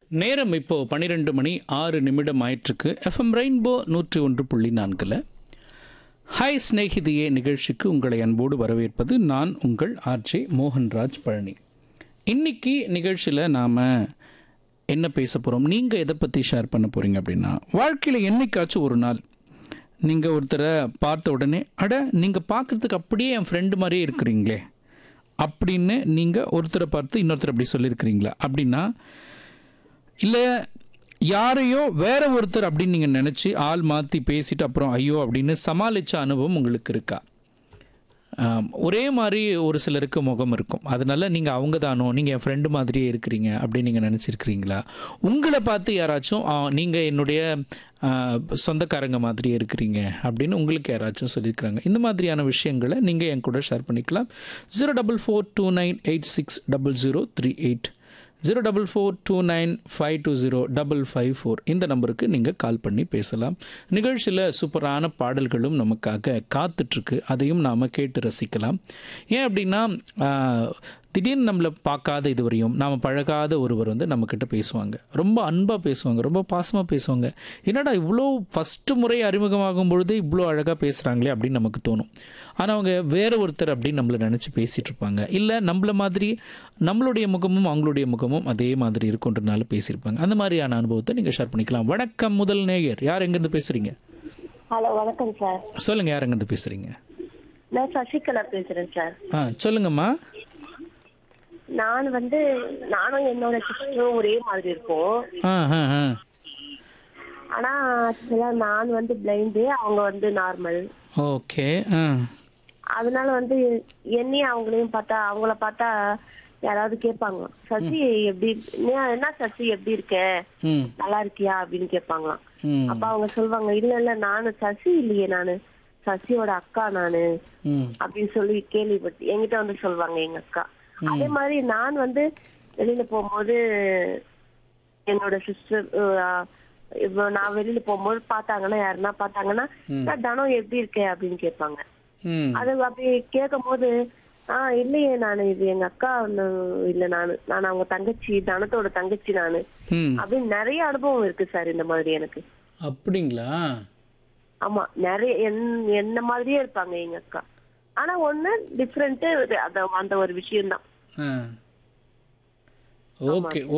நேரம் இப்போ பன்னிரெண்டு மணி ஆறு நிமிடம் ஆயிற்றுக்கு எஃப்எம் ரெயின்போ நூற்றி ஒன்று புள்ளி நான்கில் ஹாய் ஸ்நேகிதியே நிகழ்ச்சிக்கு உங்களை அன்போடு வரவேற்பது நான் உங்கள் ஆர்ஜே மோகன்ராஜ் பழனி இன்னைக்கு நிகழ்ச்சியில் நாம் என்ன பேச போகிறோம் நீங்கள் எதை பற்றி ஷேர் பண்ண போகிறீங்க அப்படின்னா வாழ்க்கையில் என்னைக்காச்சும் ஒரு நாள் நீங்கள் ஒருத்தரை பார்த்த உடனே அட நீங்கள் பார்க்குறதுக்கு அப்படியே என் ஃப்ரெண்டு மாதிரியே இருக்கிறீங்களே அப்படின்னு நீங்கள் ஒருத்தரை பார்த்து இன்னொருத்தர் அப்படி சொல்லியிருக்கிறீங்களா அப்படின்னா இல்லை யாரையோ வேற ஒருத்தர் அப்படின்னு நீங்கள் நினச்சி ஆள் மாற்றி பேசிட்டு அப்புறம் ஐயோ அப்படின்னு சமாளித்த அனுபவம் உங்களுக்கு இருக்கா ஆம், ஒரே மாதிரி ஒரு சிலருக்கு முகம் இருக்கும் அதனால நீங்கள் அவங்க தானோ நீங்கள் என் ஃப்ரெண்டு மாதிரியே இருக்கிறீங்க அப்படின்னு நீங்கள் நினச்சிருக்கிறீங்களா உங்களை பார்த்து யாராச்சும் நீங்கள் என்னுடைய ஆ, சொந்தக்காரங்க மாதிரியே இருக்கிறீங்க அப்படின்னு உங்களுக்கு யாராச்சும் சொல்லியிருக்கிறாங்க இந்த மாதிரியான விஷயங்களை நீங்கள் என் கூட ஷேர் பண்ணிக்கலாம் zero double four two nine eight six double zero three eight zero double four two nine five two zero double five four இந்த நம்பருக்கு நீங்கள் கால் பண்ணி பேசலாம் நிகழ்ச்சியில் சூப்பரான பாடல்களும் நமக்காக காத்துட்ருக்கு அதையும் நாம் கேட்டு ரசிக்கலாம் ஏன் அப்படின்னா ஆஹ், திடீர்னு நம்மளை பார்க்காத இதுவரையும் நாம் பழகாத ஒருவர் வந்து நம்மக்கிட்ட பேசுவாங்க ரொம்ப அன்பாக பேசுவாங்க ரொம்ப பாசமாக பேசுவாங்க என்னடா இவ்வளோ ஃபஸ்ட்டு முறை அறிமுகமாகும் பொழுது இவ்வளோ அழகாக பேசுகிறாங்களே அப்படின்னு நமக்கு தோணும் ஆனால் அவங்க வேற ஒருத்தர் அப்படின்னு நம்மளை நினச்சி பேசிகிட்டு இருப்பாங்க இல்லை நம்மள மாதிரி நம்மளுடைய முகமும் அவங்களுடைய முகமும் அதே மாதிரி இருக்குன்றனால பேசியிருப்பாங்க அந்த மாதிரியான அனுபவத்தை நீங்கள் ஷேர் பண்ணிக்கலாம் வணக்கம் முதல் நேயர் யார் எங்கேருந்து பேசுகிறீங்க ஹலோ வணக்கம் சார் சொல்லுங்கள் யார் எங்கேருந்து பேசுகிறீங்க நான் சசிகலா பேசுறேன் சார் ஆ சொல்லுங்கம்மா நான் வந்து நானும் என்னோட சிஸ்டரும் ஒரே மாதிரி இருக்கோம் ஆ ஆ ஆ ஆனா ஆக்சுவலா நான் வந்து பிளைண்டு அவங்க வந்து நார்மல் ஓகே ஆ அதனால வந்து என்னையும் அவங்களையும் பார்த்தா அவங்கள பார்த்தா யாராவது கேட்பாங்க சசி எப்படி நீ என்ன சசி எப்படி இருக்க ம் நல்லா இருக்கியா அப்படின்னு கேட்பாங்களாம் ம் அப்ப அவங்க சொல்லுவாங்க இல்ல இல்ல நானு சசி இல்லையே நானு சசியோட அக்கா நானு ம் அப்படின்னு சொல்லி கேள்விப்பட்டு என்கிட்ட வந்து சொல்லுவாங்க எங்க அக்கா அதே மாதிரி நான் வந்து வெளியில போகும்போது என்னோட சிஸ்டர் இப்போ நான் வெளியில போகும்போது பார்த்தாங்கன்னா யாருன்னா பார்த்தாங்கன்னா "நான் தனம் எப்படி இருக்க அப்படின்னு கேட்பாங்க ம் அது அப்படி கேட்கும் போது ஆஹ் இல்லையே நானு இது எங்க அக்கா ஒண்ணு- இல்ல நானு நான் அவங்க தங்கச்சி தனத்தோட தங்கச்சி நானு ம் அப்படின்னு நிறைய அனுபவம் இருக்கு சார் இந்த மாதிரி எனக்கு அப்படிங்களா ஆமா நிறைய என்- என்ன மாதிரியே இருப்பாங்க எங்க அக்கா ஆனா ஒண்ணு டிஃப்ரெண்ட் அந்த ஒரு விஷயம் தான் ஆ ஓகே